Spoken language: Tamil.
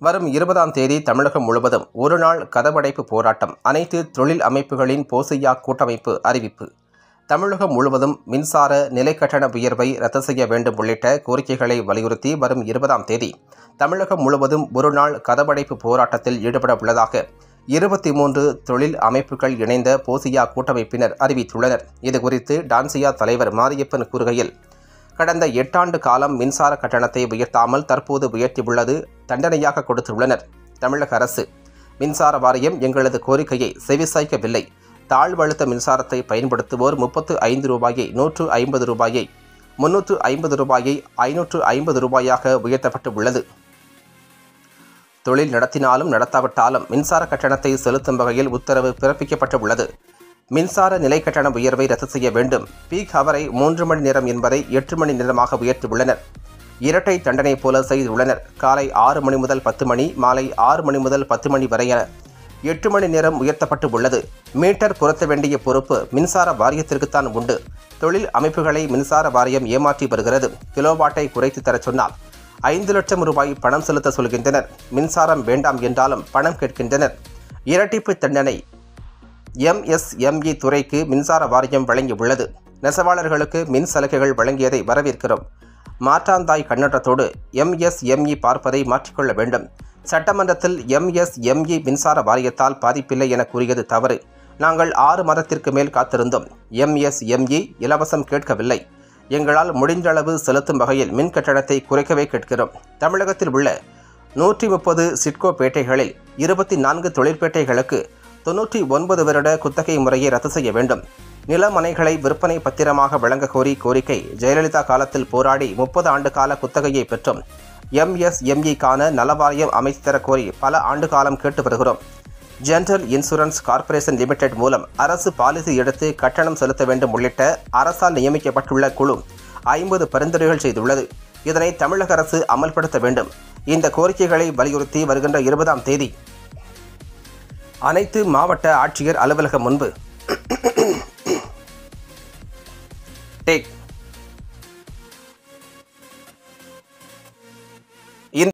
வரும் இருபதாம் தேதி தமிழகம் முழுவதும் ஒருநாள் கதவடைப்பு போராட்டம் அனைத்து தொழில் அமைப்புகளின் போசையா கூட்டமைப்பு அறிவிப்பு தமிழகம் முழுவதும் மின்சார நிலைக்கட்டண உயர்வை ரத்து செய்ய வேண்டும் உள்ளிட்ட கோரிக்கைகளை வலியுறுத்தி வரும் இருபதாம் தேதி தமிழகம் முழுவதும் ஒருநாள் கதவடைப்பு போராட்டத்தில் ஈடுபட உள்ளதாக இருபத்தி மூன்று தொழில் அமைப்புகள் இணைந்த போசியா கூட்டமைப்பினர் அறிவித்துள்ளனர் இதுகுறித்து டான்சியா தலைவர் மாரியப்பன் கூறுகையில் கடந்த எட்டாண்டு காலம் மின்சார கட்டணத்தை உயர்த்தாமல் தற்போது உயர்த்தியுள்ளது தண்டனையாக கொடுத்துள்ளனர் தமிழக அரசு மின்சார வாரியம் எங்களது கோரிக்கையை செவிசாய்க்கவில்லை தாழ்வழுத்த மின்சாரத்தை பயன்படுத்துவோர் முப்பத்து ஐந்து ரூபாயை நூற்று ஐம்பது ரூபாயை முன்னூற்று ஐம்பது ரூபாயை ஐநூற்று ஐம்பது ரூபாயாக உயர்த்தப்பட்டு உள்ளது தொழில் நடத்தினாலும் நடத்தாவிட்டாலும் மின்சார கட்டணத்தை செலுத்தும் வகையில் உத்தரவு பிறப்பிக்கப்பட்டு உள்ளது மின்சார நிலை கட்டண உயர்வை ரத்து செய்ய வேண்டும் பீக் ஹவரை மூன்று மணி நேரம் என்பதை எட்டு மணி நேரமாக உயர்த்தியுள்ளனர் இரட்டை தண்டனை போல செய்துள்ளனர் காலை ஆறு மணி முதல் பத்து மணி மாலை ஆறு மணி முதல் பத்து மணி வரை என எட்டு மணி நேரம் உயர்த்தப்பட்டு உள்ளது மீட்டர் பொருத்த வேண்டிய பொறுப்பு மின்சார வாரியத்திற்குத்தான் உண்டு தொழில் அமைப்புகளை மின்சார வாரியம் ஏமாற்றி வருகிறது கிலோவாட்டை குறைத்து தரச் சொன்னால் ஐந்து லட்சம் ரூபாய் பணம் செலுத்த சொல்கின்றனர் மின்சாரம் வேண்டாம் என்றாலும் பணம் கேட்கின்றனர் இரட்டிப்பு தண்டனை எம்எஸ்எம்இ துறைக்கு மின்சார வாரியம் வழங்கியுள்ளது நெசவாளர்களுக்கு மின் சலுகைகள் வழங்கியதை வரவேற்கிறோம் மாற்றாந்தாய் கண்ணோட்டத்தோடு எம்எஸ்எம்இ பார்ப்பதை மாற்றிக்கொள்ள வேண்டும் சட்டமன்றத்தில் எம்எஸ்எம்இ மின்சார வாரியத்தால் பாதிப்பில்லை என கூறியது தவறு நாங்கள் ஆறு மாதத்திற்கு மேல் காத்திருந்தோம் எம்எஸ்எம்இ இலவசம் கேட்கவில்லை எங்களால் முடிந்தளவு செலுத்தும் வகையில் மின் கட்டணத்தை குறைக்கவே கேட்கிறோம் தமிழகத்தில் உள்ள நூற்றி முப்பது சிட்கோ பேட்டைகளில் இருபத்தி நான்கு தொழிற்பேட்டைகளுக்கு தொன்னூற்றி ஒன்பது வருட குத்தகை முறையை ரத்து செய்ய வேண்டும் நிலமனைகளை விற்பனை பத்திரமாக வழங்க கோரி கோரிக்கை ஜெயலலிதா காலத்தில் போராடி முப்பது ஆண்டு கால குத்தகையை பெற்றோம் எம்எஸ்எம்இக்கான நலவாரியம் அமைத்து தர கோரி பல ஆண்டு காலம் கேட்டு வருகிறோம் ஜெனரல் இன்சூரன்ஸ் கார்ப்பரேஷன் லிமிடெட் மூலம் அரசு பாலிசி எடுத்து கட்டணம் செலுத்த வேண்டும் உள்ளிட்ட அரசால் நியமிக்கப்பட்டுள்ள குழு ஐம்பது பரிந்துரைகள் செய்துள்ளது இதனை தமிழக அரசு அமல்படுத்த வேண்டும் இந்த கோரிக்கைகளை வலியுறுத்தி வருகின்ற இருபதாம் தேதி அனைத்து மாவட்ட ஆட்சியர் அலுவலகம் முன்பு டேக்